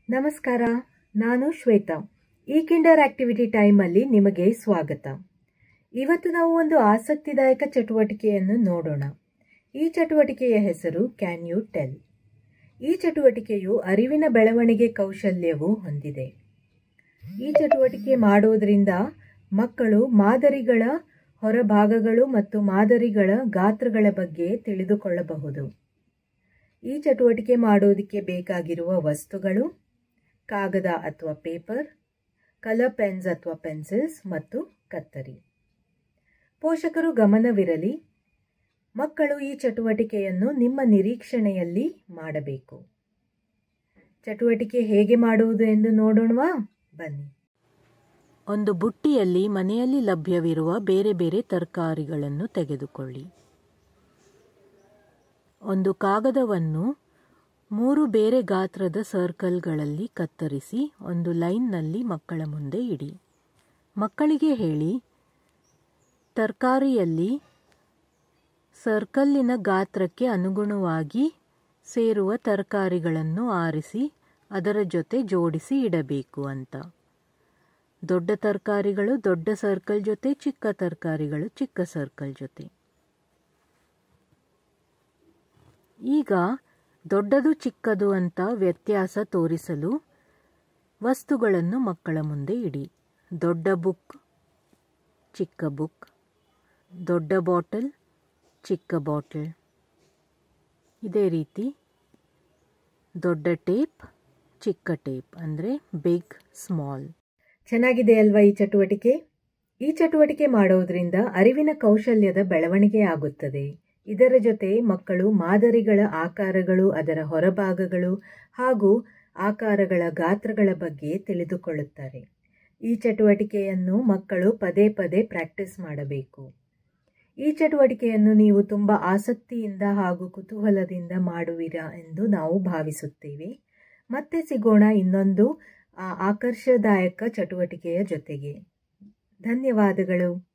ನಮಸ್ಕಾರ ನಾನು ಶ್ವೇತಾ ಈ ಕಿಂಡರ್ ಆಕ್ಟಿವಿಟಿ ಟೈಮಲ್ಲಿ ನಿಮಗೆ ಸ್ವಾಗತ ಇವತ್ತು ನಾವು ಒಂದು ಆಸಕ್ತಿದಾಯಕ ಚಟುವಟಿಕೆಯನ್ನು ನೋಡೋಣ ಈ ಚಟುವಟಿಕೆಯ ಹೆಸರು ಕ್ಯಾನ್ ಯು ಟೆಲ್ ಈ ಚಟುವಟಿಕೆಯು ಅರಿವಿನ ಬೆಳವಣಿಗೆ ಕೌಶಲ್ಯವು ಹೊಂದಿದೆ ಈ ಚಟುವಟಿಕೆ ಮಾಡುವುದರಿಂದ ಮಕ್ಕಳು ಮಾದರಿಗಳ ಹೊರಭಾಗಗಳು ಮತ್ತು ಮಾದರಿಗಳ ಗಾತ್ರಗಳ ಬಗ್ಗೆ ತಿಳಿದುಕೊಳ್ಳಬಹುದು ಈ ಚಟುವಟಿಕೆ ಮಾಡುವುದಕ್ಕೆ ಬೇಕಾಗಿರುವ ವಸ್ತುಗಳು ಕಾಗದ ಅಥವಾ ಪೇಪರ್ ಕಲರ್ ಪೆನ್ಸ್ ಅಥವಾ ಪೆನ್ಸಿಲ್ಸ್ ಮತ್ತು ಕತ್ತರಿ ಪೋಷಕರು ಗಮನವಿರಲಿ ಮಕ್ಕಳು ಈ ಚಟುವಟಿಕೆಯನ್ನು ನಿಮ್ಮ ನಿರೀಕ್ಷಣೆಯಲ್ಲಿ ಮಾಡಬೇಕು ಚಟುವಟಿಕೆ ಹೇಗೆ ಮಾಡುವುದು ಎಂದು ನೋಡೋಣವಾ ಬನ್ನಿ ಒಂದು ಬುಟ್ಟಿಯಲ್ಲಿ ಮನೆಯಲ್ಲಿ ಲಭ್ಯವಿರುವ ಬೇರೆ ಬೇರೆ ತರಕಾರಿಗಳನ್ನು ತೆಗೆದುಕೊಳ್ಳಿ ಒಂದು ಕಾಗದವನ್ನು ಮೂರು ಬೇರೆ ಗಾತ್ರದ ಸರ್ಕಲ್ಗಳಲ್ಲಿ ಕತ್ತರಿಸಿ ಒಂದು ಲೈನ್ನಲ್ಲಿ ಮಕ್ಕಳ ಮುಂದೆ ಇಡಿ ಮಕ್ಕಳಿಗೆ ಹೇಳಿ ತರಕಾರಿಯಲ್ಲಿ ಸರ್ಕಲ್ಲಿನ ಗಾತ್ರಕ್ಕೆ ಅನುಗುಣವಾಗಿ ಸೇರುವ ತರಕಾರಿಗಳನ್ನು ಆರಿಸಿ ಅದರ ಜೊತೆ ಜೋಡಿಸಿ ಇಡಬೇಕು ಅಂತ ದೊಡ್ಡ ತರಕಾರಿಗಳು ದೊಡ್ಡ ಸರ್ಕಲ್ ಜೊತೆ ಚಿಕ್ಕ ತರಕಾರಿಗಳು ಚಿಕ್ಕ ಸರ್ಕಲ್ ಜೊತೆ ಈಗ ದೊಡ್ಡದು ಚಿಕ್ಕದು ಅಂತ ವ್ಯತ್ಯಾಸ ತೋರಿಸಲು ವಸ್ತುಗಳನ್ನು ಮಕ್ಕಳ ಮುಂದೆ ಇಡಿ ದೊಡ್ಡ ಬುಕ್ ಚಿಕ್ಕ ಬುಕ್ ದೊಡ್ಡ ಬಾಟಲ್ ಚಿಕ್ಕ ಬಾಟಲ್ ಇದೇ ರೀತಿ ದೊಡ್ಡ ಟೇಪ್ ಚಿಕ್ಕ ಟೇಪ್ ಅಂದರೆ ಬಿಗ್ ಸ್ಮಾಲ್ ಚೆನ್ನಾಗಿದೆ ಅಲ್ವಾ ಈ ಚಟುವಟಿಕೆ ಈ ಚಟುವಟಿಕೆ ಮಾಡುವುದರಿಂದ ಅರಿವಿನ ಕೌಶಲ್ಯದ ಬೆಳವಣಿಗೆ ಆಗುತ್ತದೆ ಇದರ ಜೊತೆ ಮಕ್ಕಳು ಮಾದರಿಗಳ ಆಕಾರಗಳು ಅದರ ಹೊರಭಾಗಗಳು ಹಾಗೂ ಆಕಾರಗಳ ಗಾತ್ರಗಳ ಬಗ್ಗೆ ತಿಳಿದುಕೊಳ್ಳುತ್ತಾರೆ ಈ ಚಟುವಟಿಕೆಯನ್ನು ಮಕ್ಕಳು ಪದೇ ಪದೇ ಪ್ರಾಕ್ಟೀಸ್ ಮಾಡಬೇಕು ಈ ಚಟುವಟಿಕೆಯನ್ನು ನೀವು ತುಂಬ ಆಸಕ್ತಿಯಿಂದ ಹಾಗೂ ಕುತೂಹಲದಿಂದ ಮಾಡುವಿರಾ ಎಂದು ನಾವು ಭಾವಿಸುತ್ತೇವೆ ಮತ್ತೆ ಸಿಗೋಣ ಇನ್ನೊಂದು ಆಕರ್ಷದಾಯಕ ಚಟುವಟಿಕೆಯ ಜೊತೆಗೆ ಧನ್ಯವಾದಗಳು